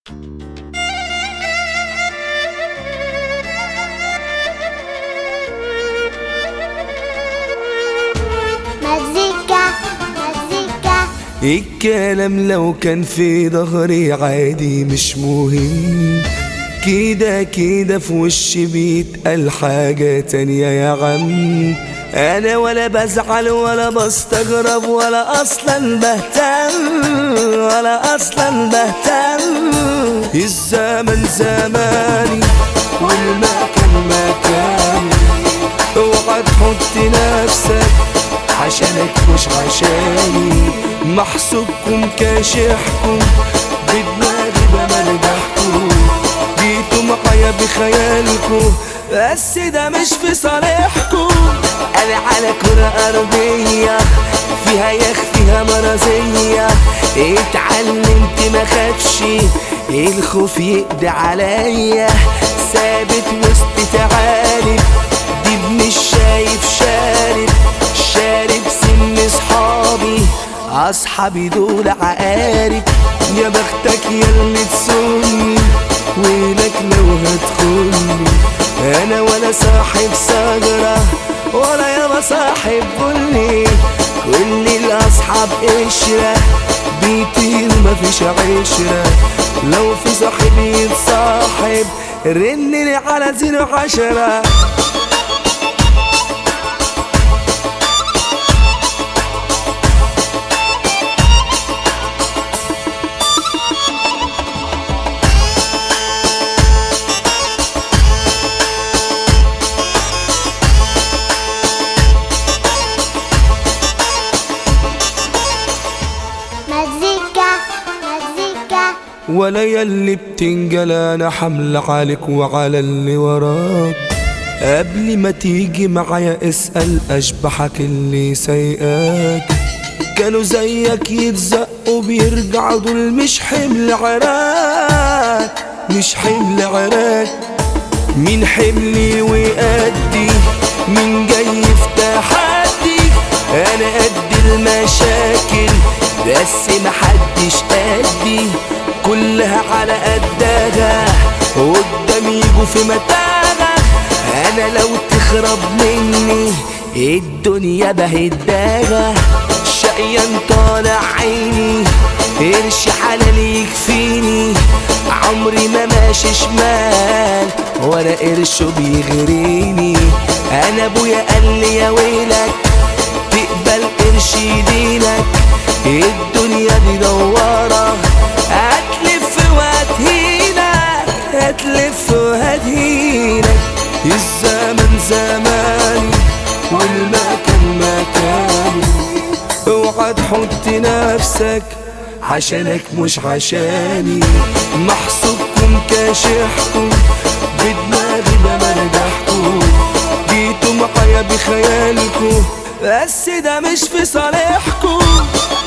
مزيكا مزيكا الكلام لو كان في ظهري عادي مش مهم كده كده في وشي بيتقال حاجة تانية يا عم أنا ولا بزعل ولا بستغرب ولا أصلا بهتم ولا أصلا بهتم الزمن زماني والمكان مكاني اوعى تحط نفسك عشانك مش عشاني محسوبكم كاشحكم بدماغي بمرجحكم جيتوا معايا بخيالكم بس ده مش في صالحكم انا على كرة ارضية فيها يخ فيها مرضية اتعلمت ما خافش الخوف يقضي عليا ثابت وسط تعالي دي مش شايف شارب شارب سن صحابي اصحابي دول عقارب يا بختك يا اللي تسوني ويلك لو هتخوني انا ولا صاحب ثغرة ولا يابا صاحب بني كل الاصحاب قشرة بيطير مفيش عشرة لو في صاحب يتصاحب رنني على زيرو عشرة مزيكا مزيكا ولا يلي بتنجل انا حمل عليك وعلى اللي وراك قبل ما تيجي معايا اسأل اشبحك اللي سايقاك كانوا زيك يتزقوا بيرجعوا دول مش حمل عراك مش حمل عراك مين حملي ويأدي مين جاي في تحدي انا قد المشاكل بس محدش قدي كلها على قدها قدام يجوا في متاهة انا لو تخرب مني الدنيا بهداها شقيان طالع عيني قرش حلال يكفيني عمري ما ماشي شمال ولا قرش بيغريني انا ابويا قال لي يا ويلك تقبل قرش يدينك الدنيا دي دوارة هتلف وهتهينك هتلف وهتهينك الزمن زماني والمكان مكاني اوعى تحط نفسك عشانك مش عشاني محسوبكم كاشحكم بدماغي بمرجحكم جيتوا معايا بخيالكم بس ده مش في صالحكم